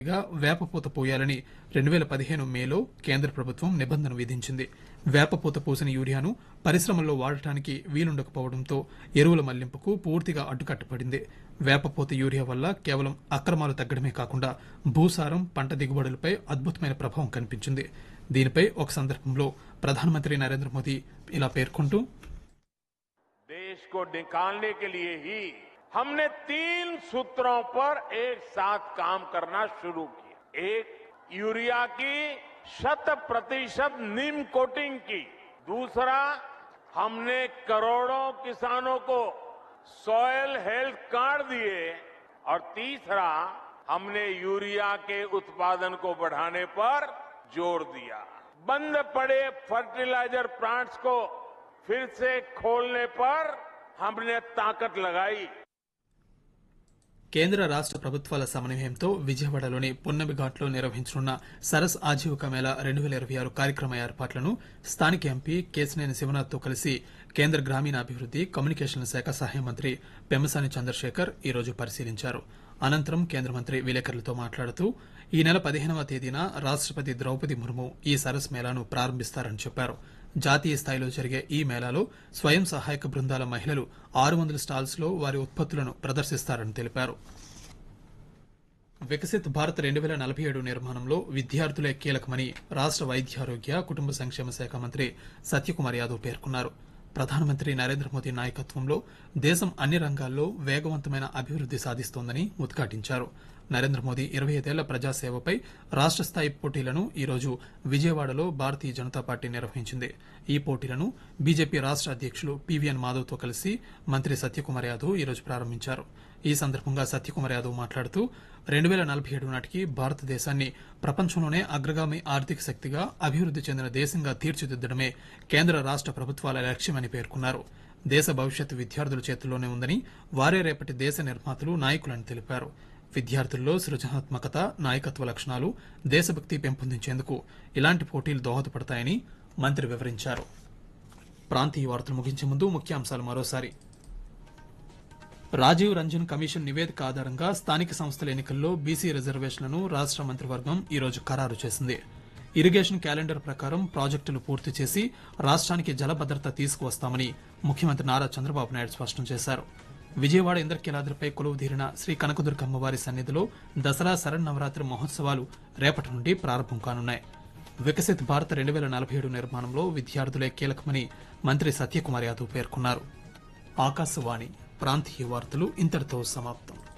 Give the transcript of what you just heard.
గా వేపపూత పోయాలని రెండు వేల పదిహేను మేలో కేంద్ర ప్రభుత్వం నిబంధన విధించింది వేపపూత పోసిన యూరియాను పరిశ్రమల్లో వాడటానికి వీలుండకపోవడంతో ఎరువుల మళ్లింపుకు పూర్తిగా అడ్డుకట్టపడింది వేపపూత యూరియా వల్ల కేవలం అక్రమాలు తగ్గడమే కాకుండా భూసారం పంట దిగుబడులపై అద్భుతమైన ప్రభావం కనిపించింది దీనిపై ఒక సందర్భంలో ప్రధానమంత్రి నరేంద్ర మోదీ ఇలా పేర్కొంటూ देश को निकालने के लिए ही हमने तीन सूत्रों पर एक साथ काम करना शुरू किया एक यूरिया की शत प्रतिशत नीम कोटिंग की दूसरा हमने करोड़ों किसानों को सॉयल हेल्थ कार्ड दिए और तीसरा हमने यूरिया के उत्पादन को बढ़ाने पर जोर दिया बंद पड़े फर्टिलाइजर प्लांट्स को फिर से खोलने पर हमने ताकत लगाई కేంద్ర రాష్ట ప్రభుత్వాల సమన్వయంతో విజయవాడలోని పున్నమి ఘాట్లో నిర్వహించనున్న సరస్ ఆజీవిక మేళా రెండు వేల ఇరవై ఆరు కార్యక్రమ ఏర్పాట్లను స్థానిక ఎంపీ కేసినేని శివనాథ్తో కలిసి కేంద్ర గ్రామీణాభివృద్ది కమ్యూనికేషన్ల శాఖ సహాయ మంత్రి పెమ్మసాని చంద్రశేఖర్ ఈ రోజు పరిశీలించారు అనంతరం కేంద్ర మంత్రి విలేకరులతో మాట్లాడుతూ ఈ నెల పదిహేనవ తేదీన రాష్టపతి ద్రౌపది ముర్ము ఈ సరస్ మేళాను ప్రారంభిస్తారని చెప్పారు జాతీయ స్థాయిలో జరిగే ఈ మేళాలో స్వయం సహాయక బృందాల మహిళలు ఆరు వందల స్టాల్స్ లో వారి ఉత్పత్తులను ప్రదర్శిస్తారని తెలిపారు వికసిత్ భారత్ రెండు వేల నలభై ఏడు నిర్మాణంలో విద్యార్థులే కీలకమని రాష్ట వైద్యారోగ్య కుటుంబ సంక్షేమ శాఖ మంత్రి సత్యకుమార్ యాదవ్ పేర్కొన్నారు ప్రధానమంత్రి నరేంద్ర మోదీ నాయకత్వంలో దేశం అన్ని రంగాల్లో వేగవంతమైన అభివృద్ది సాధిస్తోందని ఉద్ఘాటించారు నరేంద్ర మోదీ ఇరవై ఐదేళ్ల ప్రజాసేవపై రాష్ట స్థాయి పోటీలను ఈ రోజు విజయవాడలో భారతీయ జనతా పార్టీ నిర్వహించింది ఈ పోటీలను బీజేపీ రాష్ట అధ్యక్షులు పీవీఎన్ మాధవ్తో కలిసి మంత్రి సత్యకుమార్ యాదవ్ ఈ రోజు ప్రారంభించారు ఈ సందర్భంగా సత్యకుమార్ యాదవ్ మాట్లాడుతూ రెండు వేల నలభై ఏడు నాటికి భారతదేశాన్ని ప్రపంచంలోనే అగ్రగామి ఆర్థిక శక్తిగా అభివృద్ది చెందిన దేశంగా తీర్చిదిద్దడమే కేంద్ర రాష్ట ప్రభుత్వాల లక్ష్యమని పేర్కొన్నారు దేశ భవిష్యత్తు విద్యార్థుల చేతుల్లోనే ఉందని వారే రేపటి దేశ నిర్మాతలు నాయకులని తెలిపారు విద్యార్థుల్లో సృజనాత్మకత నాయకత్వ లక్షణాలు దేశభక్తి పెంపొందించేందుకు ఇలాంటి పోటీలు దోహదపడతాయని మంత్రి వివరించారు ప్రాంతీయ వార్తలు ముగించే ముందు ముఖ్యాంశాలు మరోసారి రాజీవ్ రంజన్ కమిషన్ నివేదిక ఆధారంగా స్థానిక సంస్థల ఎన్నికల్లో బీసీ రిజర్వేషన్లను రాష్ట మంత్రివర్గం ఈ రోజు ఖరారు చేసింది ఇరిగేషన్ క్యాలెండర్ ప్రకారం ప్రాజెక్టులు పూర్తి చేసి రాష్ట్రానికి జలభద్రత తీసుకువస్తామని ముఖ్యమంత్రి నారా చంద్రబాబు నాయుడు స్పష్టం చేశారు విజయవాడ ఇంద్రకీలాద్రిపై కొలువు తీరిన శ్రీ కనకదుర్గ అమ్మవారి సన్నిధిలో దసరా శరన్నవరాత్రి మహోత్సవాలు రేపటి నుండి ప్రారంభం కానున్నాయి వికసిత్ భారత్ రెండు వేల నలభై ఏడు నిర్మాణంలో విద్యార్థులే కీలకమని మంత్రి సత్యకుమార్ యాదవ్ పేర్కొన్నారు ఆకాశవాణి ప్రాంతీయ వార్తలు ఇంతటితో సమాప్తం